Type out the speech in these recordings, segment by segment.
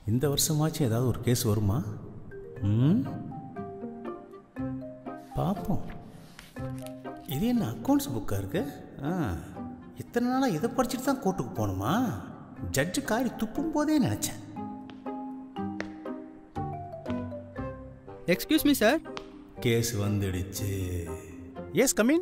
இந்த வருஷமாச்சும் ஏதாவது ஒரு கேஸ் வருமா ம் பார்ப்போம் இது என்ன அக்கௌண்ட்ஸ் புக்காக இருக்கு ஆ இத்தனை நாளாக இதை படிச்சுட்டு தான் கோர்ட்டுக்கு போகணுமா ஜட்ஜு காரி துப்பும் போதே நினச்சேன் எக்ஸ்கியூஸ் மீ சார் கேஸ் வந்துடுச்சு எஸ் கமின்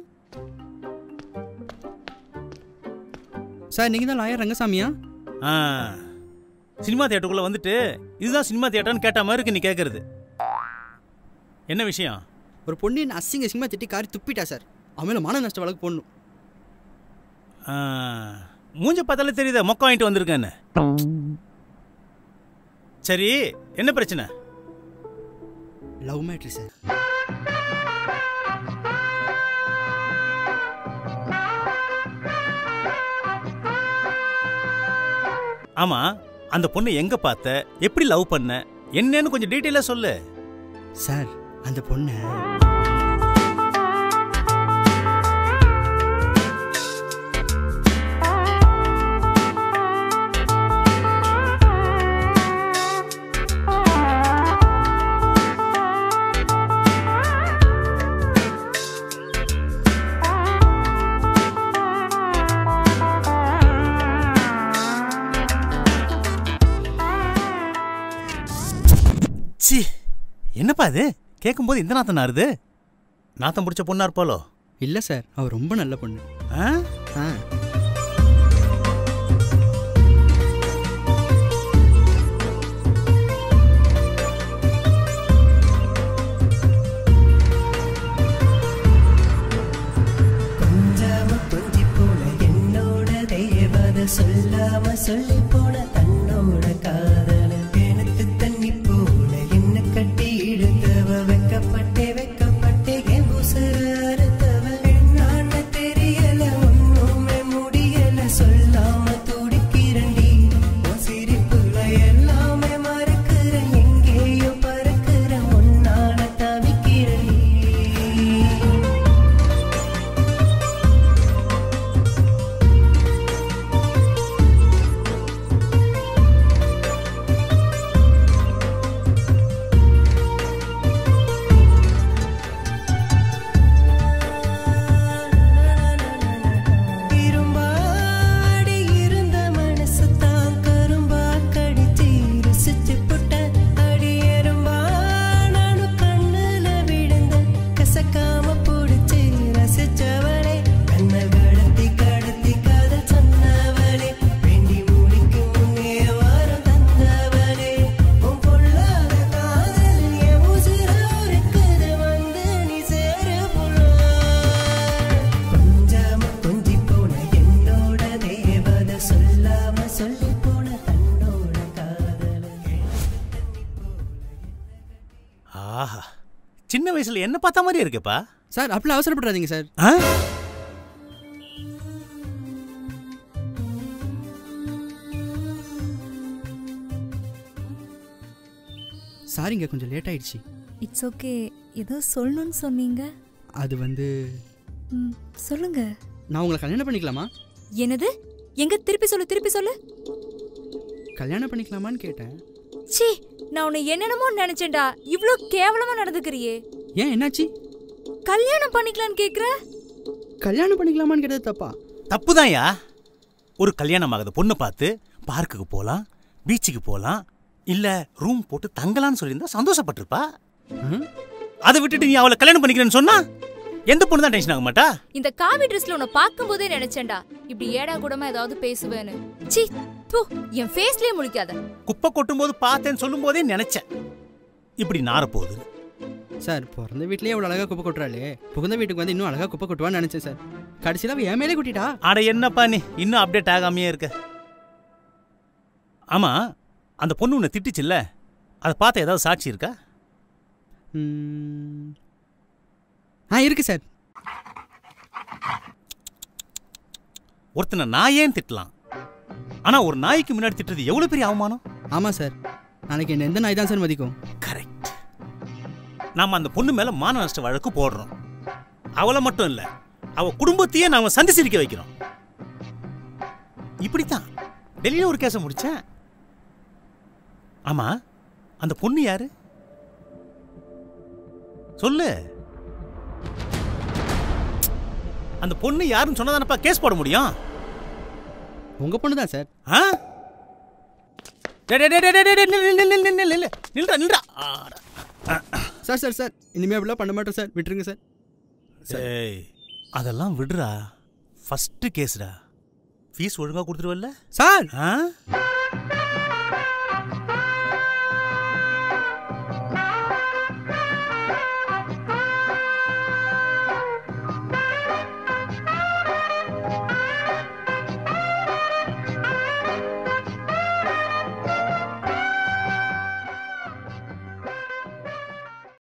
சார் நீங்கள் தான் லாயர் ரங்கசாமியா ஆ சினிமா தியேட்டருக்குள்ளே வந்துட்டு இதுதான் சினிமா தியேட்டர்னு கேட்ட மாதிரி இருக்கு நீ கேட்குறது என்ன விஷயம் ஒரு பொண்ணு என்ன அசிங்க அசிங்கமாக திட்டி காரி துப்பிட்டா சார் அவன் மேலே மான நஷ்ட வழக்கு போடணும் ஆ, மூஞ்ச பார்த்தாலே தெரியுதா மொக்க வாங்கிட்டு வந்திருக்கேன்னு சரி என்ன பிரச்சனை லவ் மேட்ரு சார் ஆமா அந்த பொண்ணை எங்க பார்த்த எப்படி லவ் பண்ண என்னன்னு கொஞ்சம் டீட்டெயிலாக சொல்லு சார் அந்த பொண்ணை சி என்னப்பா இது கேட்கும்போது இந்த நாத்தம் நாருது நாத்தம் பிடிச்ச பொண்ணா இருப்பாளோ இல்லை சார் அவள் ரொம்ப நல்ல பொண்ணு ஆ ஆ கொஞ்சாம கொஞ்சி போன என்னோட தேவத சொல்லாம சொல்லி போன தன்னோட காதல எனக்கு தண்ணி போல என்ன கட்டி இழுத்தவ வெக்கப்பட்டே வெக்கப்பட்டே என் உசுர அறுத்தவ என்னான்னு தெரியல ஒண்ணுமே முடியல சொல்லாம துடிக்கிறண்டி உன் சிரிப்புல எல்லாமே மறக்கிறேன் எங்கேயோ பறக்கிறேன் ஒன்னால தவிக்கிறேன் இரும்பாடி இருந்த மனசு தான் கரும்பா கடிச்சு ருசிச்சு புட்ட அடி எறும்பா நானும் கண்ணுல விழுந்த கசக்காம புடிச்சு ரசிச்சவளே கண்ண கடத்தி கடத்தி கதை சொன்னவளே வேண்டி முடிக்கும் முன்னே வாரம் தந்தவளே உன் பொல்லாத காதல் என் உசுர இருக்குது வந்து நீ சேர புள்ள கொஞ்சாம கொஞ்சி போன என்னோட தேவத சொல்லாம சொல்லி போன தன்னோட காதல ஆஹா சின்ன வயசுல என்ன பார்த்த மாதிரி இருக்கேப்பா சார் அப்படிலாம் அவசரப்படாதீங்க சார் ஆ சாரிங்க கொஞ்சம் லேட் ஆயிடுச்சு இட்ஸ் ஓகே ஏதோ சொல்லணும்னு சொன்னீங்க அது வந்து ம், சொல்லுங்க நான் உங்களை கல்யாணம் பண்ணிக்கலாமா என்னது எங்க திருப்பி சொல்லு திருப்பி சொல்லு கல்யாணம் பண்ணிக்கலாமான்னு கேட்டேன் ச்சீ நான் உன்னை என்னென்னமோ நினைச்சேன்டா இவ்ளோ கேவலமா நடந்துக்கிறியே ஏன் என்னாச்சு கல்யாணம் பண்ணிக்கலான்னு கேக்குற கல்யாணம் பண்ணிக்கலாமான்னு கேட்டது தப்பா தப்புதான்யா ஒரு கல்யாணம் ஆகாத பொண்ணை பார்த்து பார்க்குக்கு போகலாம் பீச்சுக்கு போகலாம் இல்ல ரூம் போட்டு தங்கலாம்னு சொல்லியிருந்தா சந்தோஷப்பட்டிருப்பா ம்? அதை விட்டுட்டு நீ அவளை கல்யாணம் பண்ணிக்கிறேன்னு சொன்னா எந்த பொண்ணு தான் டென்ஷன் ஆக மாட்டா இந்த காவி ட்ரெஸ்ல உன்னை பார்க்கும்போதே நினைச்சேன்டா இப்படி ஏடா கூடமா ஏதாவது பேசுவேன்னு ச்சீ தூ என் ஃபேஸ்லயே முழிக்காத குப்பை கொட்டும் போது பார்த்தேன்னு சொல்லும் போதே நினைச்சேன் இப்படி நார போகுதுன்னு சார் பிறந்த வீட்லயே அவ்வளோ அழகாக குப்பை கொட்டுறாளே புகுந்த வீட்டுக்கு வந்து இன்னும் அழகாக குப்பை கொட்டுவான்னு நினச்சேன் சார் கடைசியில் அவள் என் மேலே கொட்டிட்டா அட என்னப்பா நீ இன்னும் அப்டேட் ஆகாமையே இருக்க ஆமா அந்த பொண்ணு உன்னை திட்டுச்சுல்ல அதை பார்த்த ஏதாவது சாட்சி இருக்கா ம். ஆ இருக்கு சார் ஒருத்தனை நான் ஏன் திட்டலாம் ஆனா ஒரு நாய்க்கு முன்னாடி திட்டுறது எவ்வளவு பெரிய அவமானம் ஆமாம் சார் நாளைக்கு என்ன எந்த நாய் தான் சார் மதிக்கும் கரெக்ட் நாம அந்த பொண்ணு மேல மான நஷ்ட வழக்கு போடுறோம் அவளை மட்டும் இல்ல அவ குடும்பத்தையே நாம சந்தி சிரிக்க வைக்கிறோம் இப்படித்தான் டெல்லியில ஒரு கேஸை முடிச்சேன் ஆமா அந்த பொண்ணு யாரு சொல்லு அந்த பொண்ணு யாருன்னு சொன்னதானப்பா கேஸ் போட முடியும் உங்கள் பொண்ணு தான் சார் ஆ டேய், டேய், டேய், டேய், டேய், டேய், நில்லு, நில்லு, நில்லு, நில்லு, நில்லு. நில்றா நில்றா ஆடா. சார் சார் சார் இனிமேல் அப்படிலாம் பண்ண மாட்டோம் சார் விட்டுருங்க சார் ஏய் அதெல்லாம் விடுறா ஃபஸ்ட்டு கேஸ்டா ஃபீஸ் ஒழுங்கா கொடுத்துருவல்ல சார் ஆ